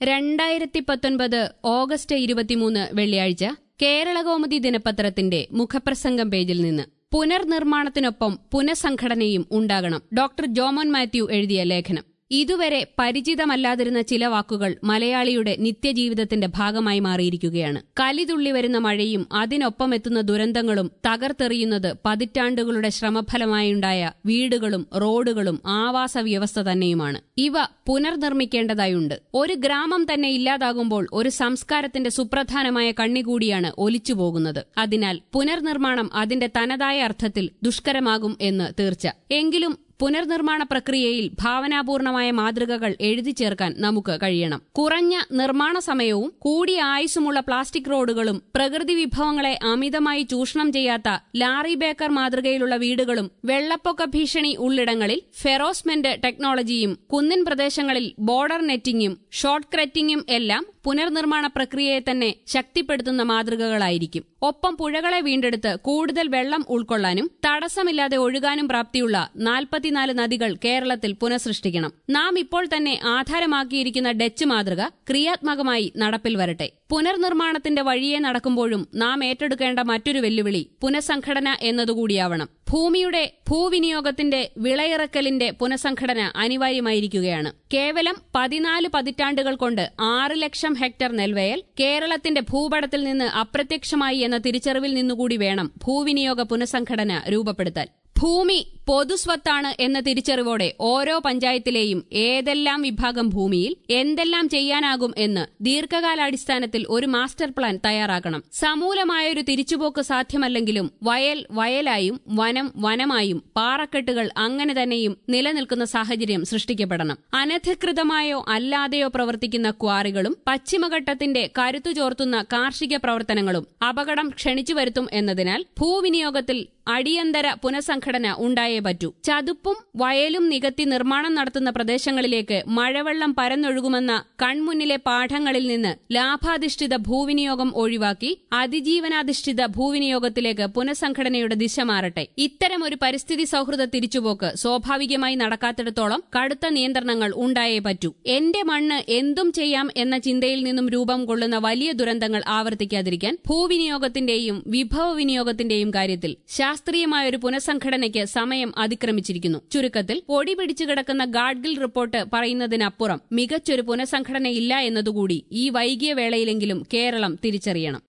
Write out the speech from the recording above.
രണ്ടായിരത്തി പത്തൊൻപത് ഓഗസ്റ്റ് ഇരുപത്തിമൂന്ന് വെള്ളിയാഴ്ച കേരളകൗമുദി ദിനപത്രത്തിന്റെ മുഖപ്രസംഗം പേജിൽ നിന്ന് പുനർനിർമ്മാണത്തിനൊപ്പം പുനഃസംഘടനയും ഉണ്ടാകണം ഡോക്ടർ ജോമോൻ മാത്യു എഴുതിയ ലേഖനം ഇതുവരെ പരിചിതമല്ലാതിരുന്ന ചില വാക്കുകൾ മലയാളിയുടെ നിത്യജീവിതത്തിന്റെ ഭാഗമായി മാറിയിരിക്കുകയാണ് കലിതുള്ളി വരുന്ന മഴയും അതിനൊപ്പം എത്തുന്ന ദുരന്തങ്ങളും തകർത്തെറിയുന്നത് പതിറ്റാണ്ടുകളുടെ ശ്രമഫലമായുണ്ടായ വീടുകളും റോഡുകളും ആവാസ വ്യവസ്ഥ തന്നെയുമാണ് ഇവ പുനർനിർമ്മിക്കേണ്ടതായുണ്ട് ഒരു ഗ്രാമം തന്നെ ഇല്ലാതാകുമ്പോൾ ഒരു സംസ്കാരത്തിന്റെ സുപ്രധാനമായ കണ്ണികൂടിയാണ് ഒലിച്ചുപോകുന്നത് അതിനാൽ പുനർനിർമ്മാണം അതിന്റെ തനതായ അർത്ഥത്തിൽ ദുഷ്കരമാകും എന്ന് തീർച്ച എങ്കിലും പുനർനിർമ്മാണ പ്രക്രിയയിൽ ഭാവനാപൂർണമായ മാതൃകകൾ എഴുതി ചേർക്കാൻ നമുക്ക് കഴിയണം കുറഞ്ഞ നിർമ്മാണ സമയവും കൂടിയ ആയുസ്സുമുള്ള പ്ലാസ്റ്റിക് റോഡുകളും പ്രകൃതി വിഭവങ്ങളെ അമിതമായി ചൂഷണം ചെയ്യാത്ത ലാറി ബേക്കർ മാതൃകയിലുള്ള വീടുകളും വെള്ളപ്പൊക്ക ഭീഷണി ഉള്ളിടങ്ങളിൽ ഫെറോസ്മെന്റ് ടെക്നോളജിയും കുന്നിൻ പ്രദേശങ്ങളിൽ ബോർഡർ നെറ്റിംഗും ഷോർട്ട് ക്രെറ്റിംഗും എല്ലാം പുനർനിർമ്മാണ പ്രക്രിയയെ തന്നെ ശക്തിപ്പെടുത്തുന്ന മാതൃകകളായിരിക്കും ഒപ്പം പുഴകളെ വീണ്ടെടുത്ത് കൂടുതൽ വെള്ളം ഉൾക്കൊള്ളാനും തടസ്സമില്ലാതെ ഒഴുകാനും പ്രാപ്തിയുള്ള നാൽപ്പത്തിനാല് നദികൾ കേരളത്തിൽ പുനഃസൃഷ്ടിക്കണം നാം ഇപ്പോൾ തന്നെ ആധാരമാക്കിയിരിക്കുന്ന ഡച്ച് മാതൃക ക്രിയാത്മകമായി നടപ്പിൽ വരട്ടെ പുനർനിർമ്മാണത്തിന്റെ വഴിയെ നടക്കുമ്പോഴും നാം ഏറ്റെടുക്കേണ്ട മറ്റൊരു വെല്ലുവിളി പുനഃസംഘടന എന്നതുകൂടിയാവണം ഭൂമിയുടെ ഭൂവിനിയോഗത്തിന്റെ വിളയിറക്കലിന്റെ പുനഃസംഘടന അനിവാര്യമായിരിക്കുകയാണ് കേവലം പതിനാല് പതിറ്റാണ്ടുകൾ കൊണ്ട് ആറ് ലക്ഷം ഹെക്ടർ നെൽവയൽ കേരളത്തിന്റെ ഭൂപടത്തിൽ നിന്ന് അപ്രത്യക്ഷമായി എന്ന തിരിച്ചറിവിൽ നിന്നുകൂടി വേണം ഭൂവിനിയോഗ പുനഃസംഘടന രൂപപ്പെടുത്താൻ ഭൂമി പൊതുസ്വത്താണ് എന്ന തിരിച്ചറിവോടെ ഓരോ പഞ്ചായത്തിലെയും ഏതെല്ലാം വിഭാഗം ഭൂമിയിൽ എന്തെല്ലാം ചെയ്യാനാകും എന്ന് ദീർഘകാലാടിസ്ഥാനത്തിൽ ഒരു മാസ്റ്റർ പ്ലാൻ തയ്യാറാക്കണം സമൂലമായൊരു തിരിച്ചുപോക്ക് സാധ്യമല്ലെങ്കിലും വയൽ വയലായും വനം വനമായും പാറക്കെട്ടുകൾ അങ്ങനെ തന്നെയും നിലനിൽക്കുന്ന സാഹചര്യം സൃഷ്ടിക്കപ്പെടണം അനധികൃതമായോ അല്ലാതെയോ പ്രവർത്തിക്കുന്ന ക്വാറികളും പശ്ചിമഘട്ടത്തിന്റെ കരുത്തു ചോർത്തുന്ന കാർഷിക പ്രവർത്തനങ്ങളും അപകടം ക്ഷണിച്ചു വരുത്തും എന്നതിനാൽ ഭൂവിനിയോഗത്തിൽ അടിയന്തര പുനഃസംഘടന ഉണ്ടായേ പറ്റൂ ചതുപ്പും വയലും നികത്തി നിർമ്മാണം നടത്തുന്ന പ്രദേശങ്ങളിലേക്ക് മഴവെള്ളം പരന്നൊഴുകുമെന്ന കൺമുന്നിലെ പാഠങ്ങളിൽ നിന്ന് ലാഭാധിഷ്ഠിത ഭൂവിനിയോഗം ഒഴിവാക്കി അതിജീവനാധിഷ്ഠിത ഭൂവിനിയോഗത്തിലേക്ക് പുനഃസംഘടനയുടെ ദിശ മാറട്ടെ ഇത്തരമൊരു പരിസ്ഥിതി സൌഹൃദ തിരിച്ചുപോക്ക് സ്വാഭാവികമായി നടക്കാത്തിടത്തോളം കടുത്ത നിയന്ത്രണങ്ങൾ ഉണ്ടായേ പറ്റൂ എന്റെ മണ്ണ് എന്തും ചെയ്യാം എന്ന ചിന്തയിൽ നിന്നും രൂപം കൊള്ളുന്ന വലിയ ദുരന്തങ്ങൾ ആവർത്തിക്കാതിരിക്കാൻ ഭൂവിനിയോഗത്തിന്റെയും വിഭവ വിനിയോഗത്തിന്റെയും കാര്യത്തിൽ ശാസ്ത്രീയമായ ഒരു പുനഃസംഘടനയ്ക്ക് സമയം അതിക്രമിച്ചിരിക്കുന്നു ചുരുക്കത്തിൽ പൊടി പിടിച്ചു കിടക്കുന്ന ഗാഡ്ഗിൽ റിപ്പോർട്ട് പറയുന്നതിനപ്പുറം മികച്ചൊരു പുനഃസംഘടനയില്ല എന്നതുകൂടി ഈ വൈകിയ വേളയിലെങ്കിലും കേരളം തിരിച്ചറിയണം